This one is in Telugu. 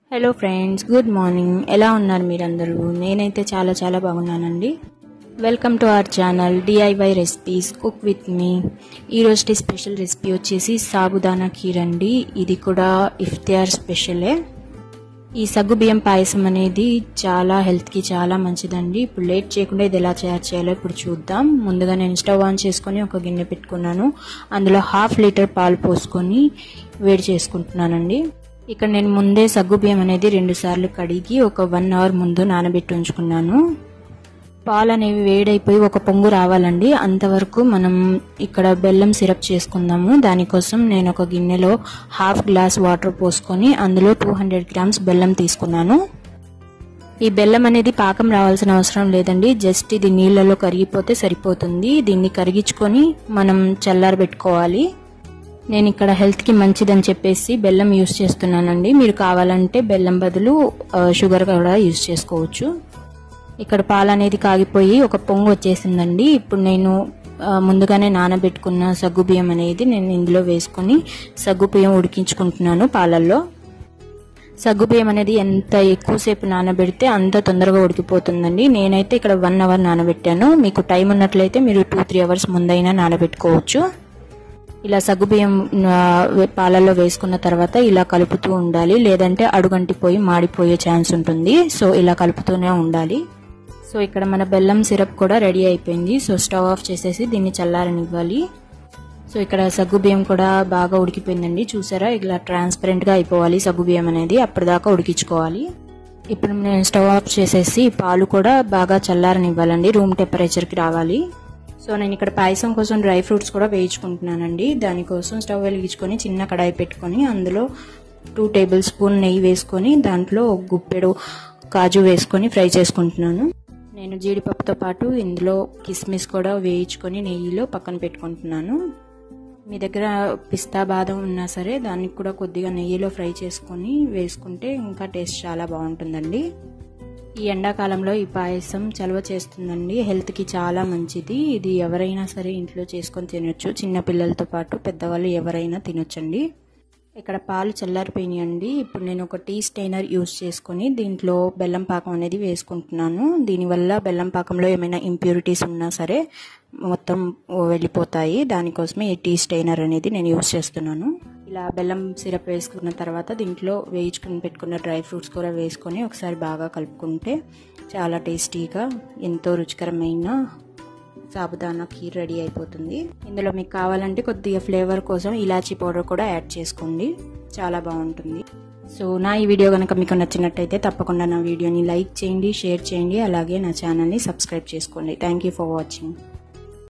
హలో ఫ్రెండ్స్ గుడ్ మార్నింగ్ ఎలా ఉన్నారు మీరందరూ నేనైతే చాలా చాలా బాగున్నానండి welcome to our channel DIY recipes cook with me ఈరోజు స్పెషల్ రెసిపీ వచ్చేసి సాబుదానా ఖీర్ అండి ఇది కూడా ఇఫ్తియార్ స్పెషలే ఈ సగ్గు బియ్యం పాయసం అనేది చాలా హెల్త్కి చాలా మంచిదండి ఇప్పుడు లేట్ చేయకుండా ఇది ఎలా తయారు చేయాలో ఇప్పుడు చూద్దాం ముందుగా నేను స్టవ్ ఆన్ చేసుకొని ఒక గిన్నె పెట్టుకున్నాను అందులో హాఫ్ లీటర్ పాలు పోసుకొని వేడి చేసుకుంటున్నానండి ఇక్కడ నేను ముందే సగ్గు బియ్యం అనేది రెండు సార్లు కడిగి ఒక వన్ అవర్ ముందు నానబెట్టి ఉంచుకున్నాను పాలు అనేవి వేడైపోయి ఒక పొంగు రావాలండి అంతవరకు మనం ఇక్కడ బెల్లం సిరప్ చేసుకుందాము దానికోసం నేను ఒక గిన్నెలో హాఫ్ గ్లాస్ వాటర్ పోసుకొని అందులో టూ హండ్రెడ్ గ్రామ్స్ బెల్లం తీసుకున్నాను ఈ బెల్లం అనేది పాకం రావాల్సిన అవసరం లేదండి జస్ట్ ఇది నీళ్ళలో కరిగిపోతే సరిపోతుంది దీన్ని కరిగించుకొని మనం చల్లారబెట్టుకోవాలి నేను ఇక్కడ హెల్త్కి మంచిదని చెప్పేసి బెల్లం యూస్ చేస్తున్నానండి మీరు కావాలంటే బెల్లం బదులు షుగర్ కూడా యూస్ చేసుకోవచ్చు ఇక్కడ పాలు అనేది కాగిపోయి ఒక పొంగు వచ్చేసిందండి ఇప్పుడు నేను ముందుగానే నానబెట్టుకున్న సగ్గు బియ్యం అనేది నేను ఇందులో వేసుకొని సగ్గు బియ్యం ఉడికించుకుంటున్నాను పాలల్లో సగ్గు బియ్యం అనేది ఎంత ఎక్కువసేపు నానబెడితే అంత తొందరగా ఉడికిపోతుందండి నేనైతే ఇక్కడ వన్ అవర్ నానబెట్టాను మీకు టైం ఉన్నట్లయితే మీరు టూ త్రీ అవర్స్ ముందైనా నానబెట్టుకోవచ్చు ఇలా సగ్గుబియ్యం పాలల్లో వేసుకున్న తర్వాత ఇలా కలుపుతూ ఉండాలి లేదంటే అడుగంటిపోయి మాడిపోయే ఛాన్స్ ఉంటుంది సో ఇలా కలుపుతూనే ఉండాలి సో ఇక్కడ మన బెల్లం సిరప్ కూడా రెడీ అయిపోయింది సో స్టవ్ ఆఫ్ చేసేసి దీన్ని చల్లారనివ్వాలి సో ఇక్కడ సగ్గుబియ్యం కూడా బాగా ఉడికిపోయిందండి చూసారా ఇలా ట్రాన్స్పరెంట్గా అయిపోవాలి సగ్గుబియ్యం అనేది అప్పటిదాకా ఉడికించుకోవాలి ఇప్పుడు నేను స్టవ్ ఆఫ్ చేసేసి పాలు కూడా బాగా చల్లారనివ్వాలండి రూమ్ టెంపరేచర్కి రావాలి సో నేను ఇక్కడ పాయసం కోసం డ్రై ఫ్రూట్స్ కూడా వేయించుకుంటున్నానండి దానికోసం స్టవ్ వెలిగించుకొని చిన్న కడాయి పెట్టుకొని అందులో టూ టేబుల్ స్పూన్ నెయ్యి వేసుకొని దాంట్లో గుప్పెడు కాజు వేసుకొని ఫ్రై చేసుకుంటున్నాను నేను జీడిపప్పుతో పాటు ఇందులో కిస్మిస్ కూడా వేయించుకొని నెయ్యిలో పక్కన పెట్టుకుంటున్నాను మీ దగ్గర పిస్తా బాదం ఉన్నా సరే దానికి కూడా కొద్దిగా నెయ్యిలో ఫ్రై చేసుకొని వేసుకుంటే ఇంకా టేస్ట్ చాలా బాగుంటుందండి ఈ ఎండాకాలంలో ఈ పాయసం చలవ చేస్తుందండి హెల్త్కి చాలా మంచిది ఇది ఎవరైనా సరే ఇంట్లో చేసుకొని తినొచ్చు చిన్న పిల్లలతో పాటు పెద్దవాళ్ళు ఎవరైనా తినొచ్చండి ఇక్కడ పాలు చల్లారిపోయినాయండి ఇప్పుడు నేను ఒక టీ స్టైనర్ యూస్ చేసుకొని దీంట్లో బెల్లం పాకం అనేది వేసుకుంటున్నాను దీనివల్ల బెల్లం పాకంలో ఏమైనా ఇంప్యూరిటీస్ ఉన్నా సరే మొత్తం వెళ్ళిపోతాయి దానికోసమే ఈ టీ స్టైనర్ అనేది నేను యూస్ చేస్తున్నాను ఇలా బెల్లం సిరప్ వేసుకున్న తర్వాత దీంట్లో వేయించుకుని పెట్టుకున్న డ్రై ఫ్రూట్స్ కూడా వేసుకొని ఒకసారి బాగా కలుపుకుంటే చాలా టేస్టీగా ఎంతో రుచికరమైన సాబుదానా ఖీర్ రెడీ అయిపోతుంది ఇందులో మీకు కావాలంటే కొద్దిగా ఫ్లేవర్ కోసం ఇలాచీ పౌడర్ కూడా యాడ్ చేసుకోండి చాలా బాగుంటుంది సో నా ఈ వీడియో కనుక మీకు నచ్చినట్టయితే తప్పకుండా నా వీడియోని లైక్ చేయండి షేర్ చేయండి అలాగే నా ఛానల్ని సబ్స్క్రైబ్ చేసుకోండి థ్యాంక్ యూ ఫర్ వాచింగ్